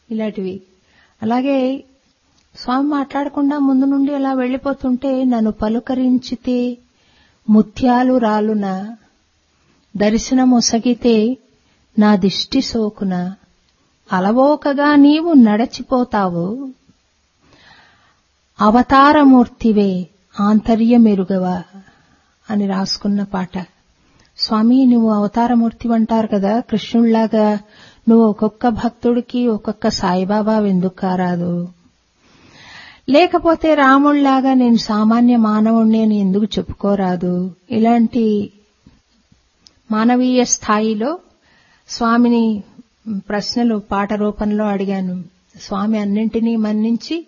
ఇలాంటివి అలాగే స్వామి మాట్లాడకుండా ముందు నుండి అలా వెళ్లిపోతుంటే నన్ను పలుకరించితే ముత్యాలు రాలున దర్శనమొసగితే నా దిష్టి సోకున అలవోకగా నీవు నడచిపోతావు అవతారమూర్తివే ఆంతర్యమెరుగవా అని రాసుకున్న పాట స్వామి నువ్వు అవతారమూర్తి అంటారు కదా కృష్ణుళ్లాగా నువ్వు ఒక్కొక్క భక్తుడికి ఒక్కొక్క సాయిబాబా ఎందుకు కారాదు లేకపోతే రాముళ్లాగా నేను సామాన్య మానవుణ్ణి అని ఎందుకు చెప్పుకోరాదు ఇలాంటి మానవీయ స్థాయిలో స్వామిని ప్రశ్నలు పాట రూపంలో అడిగాను స్వామి అన్నింటినీ మన్నించి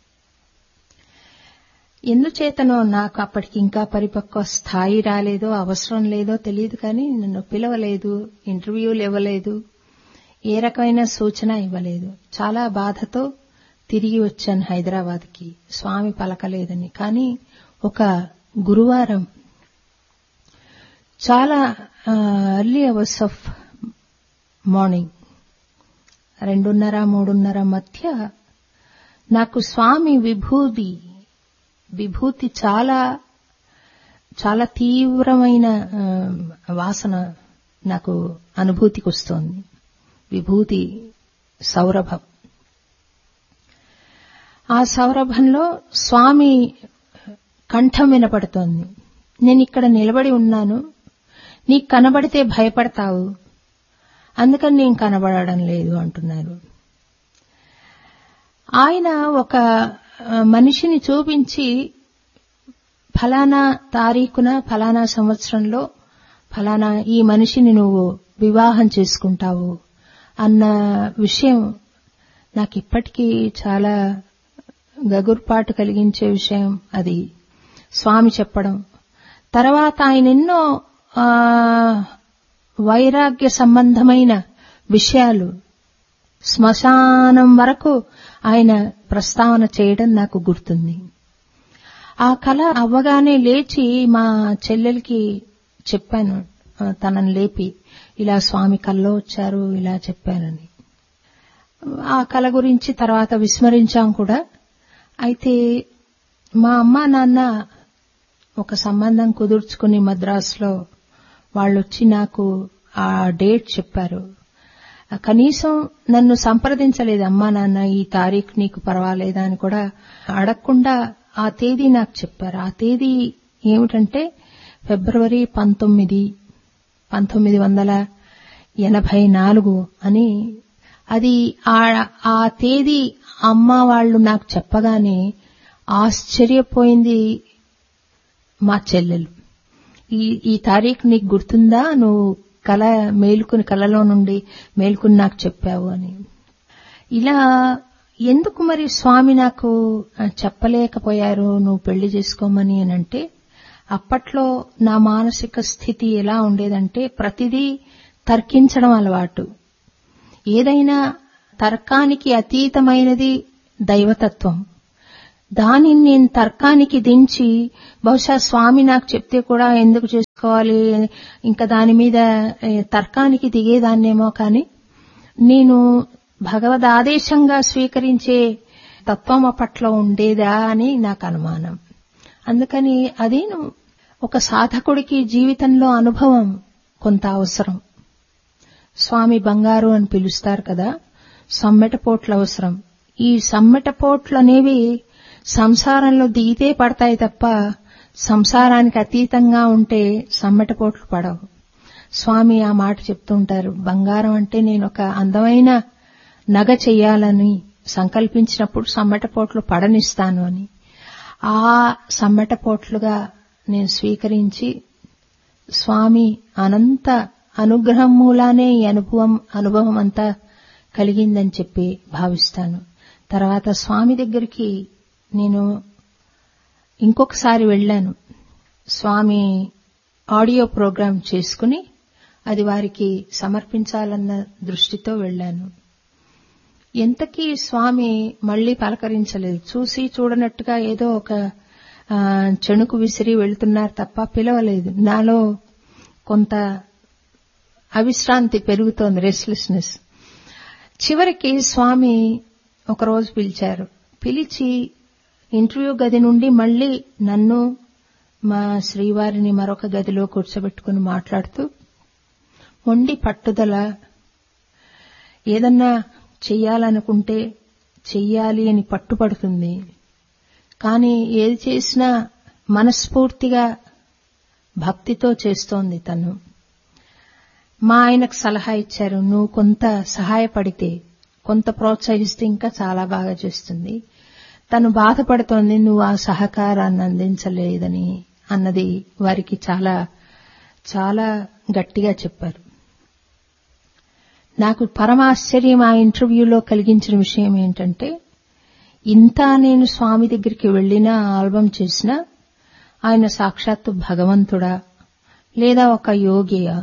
ఎందుచేతనో నాకు అప్పటికి ఇంకా పరిపక్వ స్థాయి రాలేదో అవసరం లేదో తెలియదు కానీ నన్ను పిలవలేదు ఇంటర్వ్యూలు ఇవ్వలేదు ఏ రకమైన సూచన ఇవ్వలేదు చాలా బాధతో తిరిగి వచ్చాను హైదరాబాద్కి స్వామి పలకలేదని కానీ ఒక గురువారం చాలా ఎర్లీ అవర్స్ ఆఫ్ మార్నింగ్ రెండున్నర మూడున్నర మధ్య నాకు స్వామి విభూది విభూతి చాలా చాలా తీవ్రమైన వాసన నాకు అనుభూతికి వస్తోంది విభూతి సౌరభం ఆ సౌరభంలో స్వామి కంఠం వినపడుతోంది నేను ఇక్కడ నిలబడి ఉన్నాను నీకు కనబడితే భయపడతావు అందుకని నేను కనబడడం లేదు అంటున్నారు ఆయన ఒక మనిషిని చూపించి ఫలానా తారీఖున ఫలానా సంవత్సరంలో ఫలానా ఈ మనిషిని నువ్వు వివాహం చేసుకుంటావు అన్న విషయం నాకు ఇప్పటికీ చాలా గగుర్పాటు కలిగించే విషయం అది స్వామి చెప్పడం తర్వాత ఆయన ఎన్నో వైరాగ్య సంబంధమైన విషయాలు శ్మశానం వరకు ఆయన ప్రస్తావన చేయడం నాకు గుర్తుంది ఆ కళ అవ్వగానే లేచి మా చెల్లెలకి చెప్పాను తనని లేపి ఇలా స్వామి కల్లో వచ్చారు ఇలా చెప్పానని ఆ కళ గురించి తర్వాత విస్మరించాం కూడా అయితే మా అమ్మ నాన్న ఒక సంబంధం కుదుర్చుకుని మద్రాసులో వాళ్ళొచ్చి నాకు ఆ డేట్ చెప్పారు కనీసం నన్ను సంప్రదించలేదు అమ్మా నాన్న ఈ తారీఖు నీకు పర్వాలేదా అని కూడా అడగకుండా ఆ తేదీ నాకు చెప్పారు ఆ తేదీ ఏమిటంటే ఫిబ్రవరి పంతొమ్మిది పంతొమ్మిది వందల ఎనభై నాలుగు అని అది ఆ తేదీ అమ్మ వాళ్ళు నాకు చెప్పగానే ఆశ్చర్యపోయింది మా చెల్లెలు ఈ ఈ తారీఖు నీకు గుర్తుందా నువ్వు కళ మేలుకుని కళలో నుండి మేలుకుని నాకు చెప్పావు అని ఇలా ఎందుకు మరి స్వామి నాకు చెప్పలేకపోయారు నువ్వు పెళ్లి చేసుకోమని అని అంటే అప్పట్లో నా మానసిక స్థితి ఎలా ఉండేదంటే ప్రతిదీ తర్కించడం అలవాటు ఏదైనా తర్కానికి అతీతమైనది దైవతత్వం దానిని నేను తర్కానికి దించి బహుశా స్వామి నాకు చెప్తే కూడా ఎందుకు చేసుకోవాలి ఇంకా దాని మీద తర్కానికి దిగేదాన్నేమో కానీ నేను భగవద్ ఆదేశంగా స్వీకరించే తత్వం పట్ల ఉండేదా అని నాకు అనుమానం అందుకని అదేను ఒక సాధకుడికి జీవితంలో అనుభవం కొంత అవసరం స్వామి బంగారు అని పిలుస్తారు కదా సమ్మెటపోట్లు అవసరం ఈ సమ్మెటపోట్లు అనేవి సంసారంలో దిగితే పడతాయి తప్ప సంసారానికి అతీతంగా ఉంటే సమ్మెటపోట్లు పడవు స్వామి ఆ మాట చెప్తుంటారు బంగారం అంటే నేను ఒక అందమైన నగ చెయ్యాలని సంకల్పించినప్పుడు సమ్మెటపోట్లు పడనిస్తాను అని ఆ సమ్మెటపోట్లుగా నేను స్వీకరించి స్వామి అనంత అనుగ్రహం మూలానే ఈ అనుభవం అనుభవం అంతా కలిగిందని చెప్పి భావిస్తాను తర్వాత స్వామి దగ్గరికి నేను ఇంకొకసారి వెళ్ళాను స్వామి ఆడియో ప్రోగ్రాం చేసుకుని అది వారికి సమర్పించాలన్న దృష్టితో వెళ్ళాను ఎంతకీ స్వామి మళ్లీ పలకరించలేదు చూసి చూడనట్టుగా ఏదో ఒక చెణుకు విసిరి వెళ్తున్నారు తప్ప పిలవలేదు నాలో కొంత అవిశ్రాంతి పెరుగుతోంది రెస్ట్లెస్నెస్ చివరికి స్వామి ఒకరోజు పిలిచారు పిలిచి ఇంటర్వ్యూ గది నుండి మళ్ళీ నన్ను మా శ్రీవారిని మరొక గదిలో కూర్చోబెట్టుకుని మాట్లాడుతూ మొండి పట్టుదల ఏదన్నా చెయ్యాలనుకుంటే చెయ్యాలి అని పట్టుపడుతుంది కానీ ఏది చేసినా మనస్ఫూర్తిగా భక్తితో చేస్తోంది తను మా ఆయనకు సలహా ఇచ్చారు నువ్వు కొంత సహాయపడితే కొంత ప్రోత్సహిస్తే ఇంకా చాలా బాగా చేస్తుంది తను బాధపడుతోంది నువ్వు ఆ సహకారాన్ని అందించలేదని అన్నది వారికి చాలా చాలా గట్టిగా చెప్పారు నాకు పరమాశ్చర్యం ఆ ఇంటర్వ్యూలో కలిగించిన విషయం ఏంటంటే ఇంత నేను స్వామి దగ్గరికి వెళ్ళినా ఆల్బం చేసినా ఆయన సాక్షాత్తు భగవంతుడా లేదా ఒక యోగియా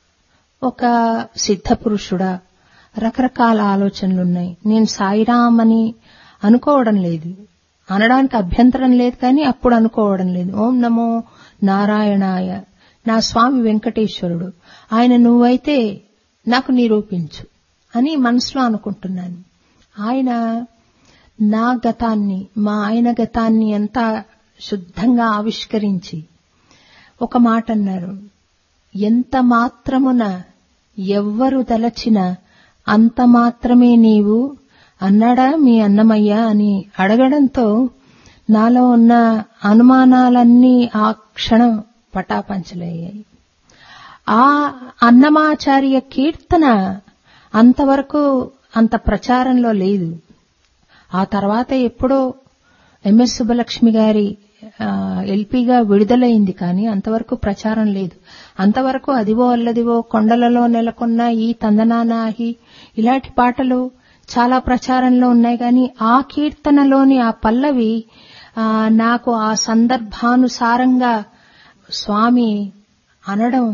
ఒక సిద్ధ పురుషుడా రకరకాల ఆలోచనలున్నాయి నేను సాయిరామ్ అని అనుకోవడం లేదు అనడానికి అభ్యంతరం లేదు కానీ అప్పుడు అనుకోవడం లేదు ఓం నమో నారాయణాయ నా స్వామి వెంకటేశ్వరుడు ఆయన నువ్వైతే నాకు నిరూపించు అని మనసులో అనుకుంటున్నాను ఆయన నా గతాన్ని మా ఆయన గతాన్ని అంతా శుద్ధంగా ఆవిష్కరించి ఒక మాట అన్నారు ఎంత మాత్రమున ఎవ్వరు తలచిన అంత మాత్రమే నీవు అన్నాడా మీ అన్నమయ్య అని అడగడంతో నాలో ఉన్న అనుమానాలన్నీ ఆ క్షణం పటాపంచలయ్యాయి ఆ అన్నమాచార్య కీర్తన అంతవరకు అంత ప్రచారంలో లేదు ఆ తర్వాత ఎప్పుడో ఎంఎస్ సుబ్బలక్ష్మి గారి ఎల్పీగా విడుదలైంది కానీ అంతవరకు ప్రచారం లేదు అంతవరకు అదివో అల్లదివో కొండలలో నెలకొన్న ఈ తందనానాహి ఇలాంటి పాటలు చాలా ప్రచారంలో ఉన్నాయి కానీ ఆ కీర్తనలోని ఆ పల్లవి నాకు ఆ సందర్భానుసారంగా స్వామి అనడం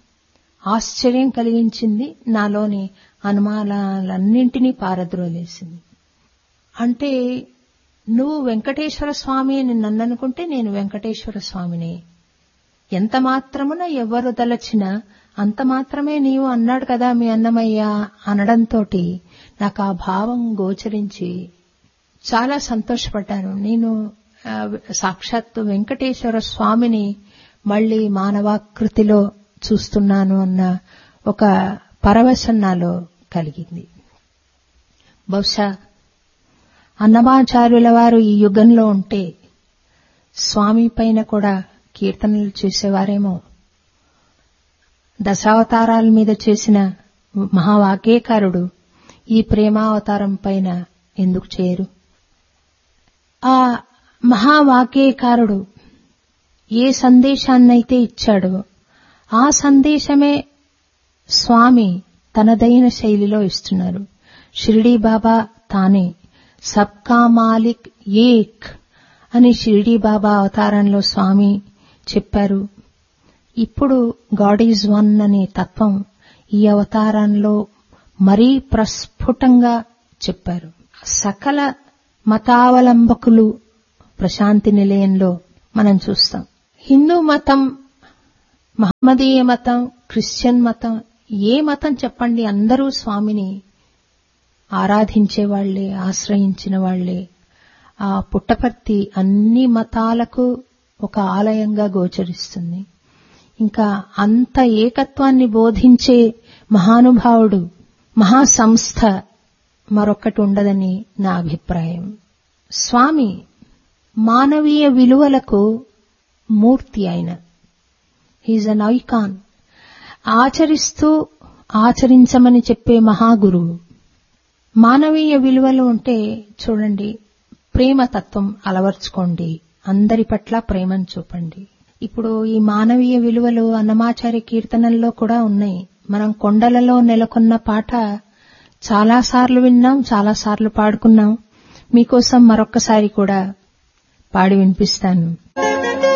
ఆశ్చర్యం కలిగించింది నాలోని అనుమానాలన్నింటినీ పారద్రోలేసింది అంటే నువ్వు వెంకటేశ్వర స్వామి అని నన్ను అనుకుంటే నేను వెంకటేశ్వర స్వామిని ఎంత మాత్రమున ఎవరు తలచినా అంత మాత్రమే నీవు అన్నాడు కదా మీ అన్నమయ్య అనడంతో నాకు ఆ భావం గోచరించి చాలా సంతోషపడ్డాను నేను సాక్షాత్తు వెంకటేశ్వర స్వామిని మళ్లీ మానవాకృతిలో చూస్తున్నాను అన్న ఒక పరవశం నాలో కలిగింది బహుశా అన్నమాచార్యుల వారు ఈ యుగంలో ఉంటే స్వామి పైన కూడా కీర్తనలు చేసేవారేమో దశావతారాల మీద చేసిన మహావాక్యకారుడు ఈ ప్రేమావతారం పైన ఎందుకు చేయరు ఆ మహావాక్యకారుడు ఏ సందేశాన్నైతే ఇచ్చాడో ఆ సందేశమే స్వామి తనదైన శైలిలో ఇస్తున్నారు షిరిడీ బాబా తానే సబ్కా మాలిక్ ఏక్ అని షిరిడీ బాబా అవతారంలో స్వామి చెప్పారు ఇప్పుడు గాడ్ ఈజ్ వన్ అనే తత్వం ఈ అవతారంలో మరీ ప్రస్ఫుటంగా చెప్పారు సకల మతావలంబకులు ప్రశాంతి నిలయంలో మనం చూస్తాం హిందూ మతం మహమ్మదీయ మతం క్రిస్టియన్ మతం ఏ మతం చెప్పండి అందరూ స్వామిని ఆరాధించే వాళ్లే ఆశ్రయించిన వాళ్లే ఆ పుట్టపర్తి అన్ని మతాలకు ఒక ఆలయంగా గోచరిస్తుంది ఇంకా అంత ఏకత్వాన్ని బోధించే మహానుభావుడు మహాసంస్థ మరొక్కటి ఉండదని నా అభిప్రాయం స్వామి మానవీయ విలువలకు మూర్తి ఆయన హీజ్ అన్ ఐకాన్ ఆచరిస్తూ ఆచరించమని చెప్పే మహాగురువు మానవీయ విలువలు ఉంటే చూడండి ప్రేమతత్వం అలవర్చుకోండి అందరి పట్ల ప్రేమను చూపండి ఇప్పుడు ఈ మానవీయ విలువలు అన్నమాచార్య కీర్తనల్లో కూడా ఉన్నాయి మనం కొండలలో నెలకొన్న పాట చాలాసార్లు విన్నాం చాలాసార్లు పాడుకున్నాం మీకోసం మరొక్కసారి కూడా పాడి వినిపిస్తాను